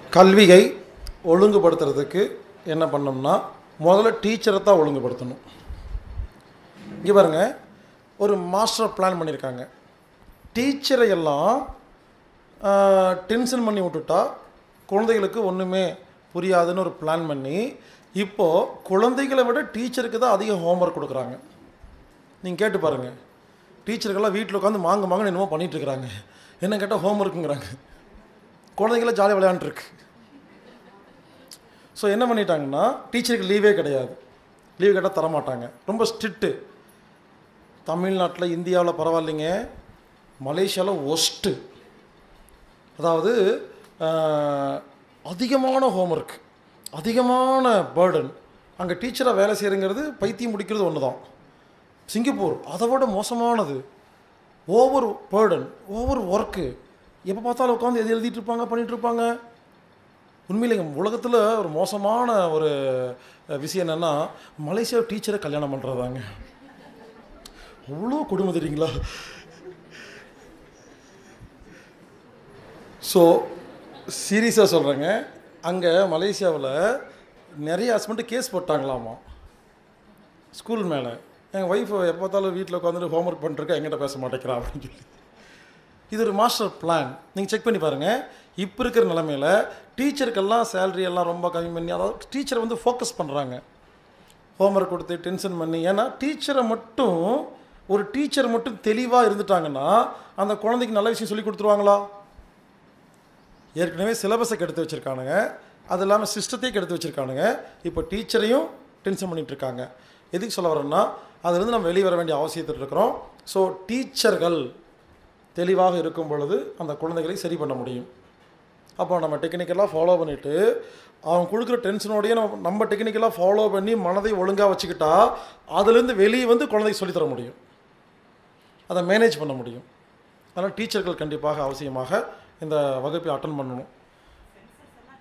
கல்வியை ஒழுங்குபடுத்துறதுக்கு என்ன பண்ணோம்னா முதல்ல டீச்சரை தான் ஒழுங்குபடுத்தணும் இங்கே பாருங்க ஒரு மாஸ்டர் பிளான் பண்ணியிருக்காங்க டீச்சரை எல்லாம் டென்ஷன் பண்ணி விட்டுட்டா குழந்தைகளுக்கு ஒன்றுமே புரியாதுன்னு ஒரு பிளான் பண்ணி இப்போது குழந்தைகளை விட டீச்சருக்கு தான் அதிக ஹோம்ஒர்க் கொடுக்குறாங்க நீங்கள் கேட்டு பாருங்கள் டீச்சருக்கெல்லாம் வீட்டில் உட்காந்து மாங்க மாங்கன்னு என்னமோ பண்ணிட்டு இருக்கிறாங்க என்ன கேட்டால் ஹோம்ஒர்க்குங்கிறாங்க குழந்தைங்கள ஜாலியாக விளையாண்டுருக்கு ஸோ என்ன பண்ணிட்டாங்கன்னா டீச்சருக்கு லீவே கிடையாது லீவ் கேட்டால் தரமாட்டாங்க ரொம்ப ஸ்ட்ரிக்ட்டு தமிழ்நாட்டில் இந்தியாவில் பரவாயில்லைங்க மலேசியாவில் ஒஸ்ட்டு அதாவது ஆஹ், அதிகமான ஹோம்ஒர்க் அதிகமான பேர்டன் அங்கே டீச்சராக வேலை செய்கிறங்கிறது பைத்தியம் முடிக்கிறது ஒன்று தான் சிங்கப்பூர் அதை விட மோசமானது ஓவர் பேர்டன் ஓவர் ஒர்க்கு எப்போ பார்த்தாலும் உட்காந்து எது எழுதிட்டு இருப்பாங்க பண்ணிட்டு இருப்பாங்க உண்மையிலேங்க உலகத்தில் ஒரு மோசமான ஒரு அஹ், விஷயம் என்னென்னா மலேசியா டீச்சரை கல்யாணம் பண்ணுறதாங்க அவ்வளோ கொடுமை தெரியுங்களா ஸோ சீரியஸாக சொல்கிறேங்க அங்கே மலேசியாவில் நிறைய ஹஸ்பண்டு கேஸ் போட்டாங்களாமா ஸ்கூல் மேலே எங்கள் ஒய்ஃப் எப்போ பார்த்தாலும் வீட்டில் உட்காந்துட்டு ஹோம்ஒர்க் பண்ணிருக்கா எங்கிட்ட பேச மாட்டேங்கிறா அப்படின்னு சொல்லி இது ஒரு மாஸ்டர் பிளான் நீங்கள் செக் பண்ணி பாருங்கள் இப்போ இருக்கிற நிலமையில டீச்சருக்கெல்லாம் சேலரி எல்லாம் ரொம்ப கம்மி பண்ணி அதாவது டீச்சரை வந்து ஃபோக்கஸ் பண்ணுறாங்க ஹோம்ஒர்க் கொடுத்து டென்ஷன் பண்ணி ஏன்னா டீச்சரை மட்டும் ஒரு டீச்சர் மட்டும் தெளிவாக இருந்துட்டாங்கன்னா அந்த குழந்தைக்கு நல்ல விஷயம் சொல்லி கொடுத்துருவாங்களா ஏற்கனவே சிலபஸை கெடுத்து வச்சுருக்கானுங்க அது இல்லாமல் சிஸ்டத்தையும் கெடுத்து வச்சுருக்கானுங்க இப்போ டீச்சரையும் டென்ஷன் பண்ணிட்டு இருக்காங்க எதுக்கு சொல்ல வரோன்னா அதுலேருந்து நம்ம வெளியே வர வேண்டிய அவசியத்தில் இருக்கிறோம் ஸோ டீச்சர்கள் தெளிவாக இருக்கும் பொழுது அந்த குழந்தைகளை சரி பண்ண முடியும் அப்போ நம்ம டெக்னிக்கலாக ஃபாலோ பண்ணிவிட்டு அவன் கொடுக்குற டென்ஷனோடய நம்ம நம்ம டெக்னிக்கலாக ஃபாலோ பண்ணி மனதை ஒழுங்காக வச்சுக்கிட்டா அதுலேருந்து வெளியே வந்து குழந்தைக்கு சொல்லித்தர முடியும் அதை மேனேஜ் பண்ண முடியும் அதனால் டீச்சர்கள் கண்டிப்பாக அவசியமாக இந்த வகுப்பை அட்டன் பண்ணணும்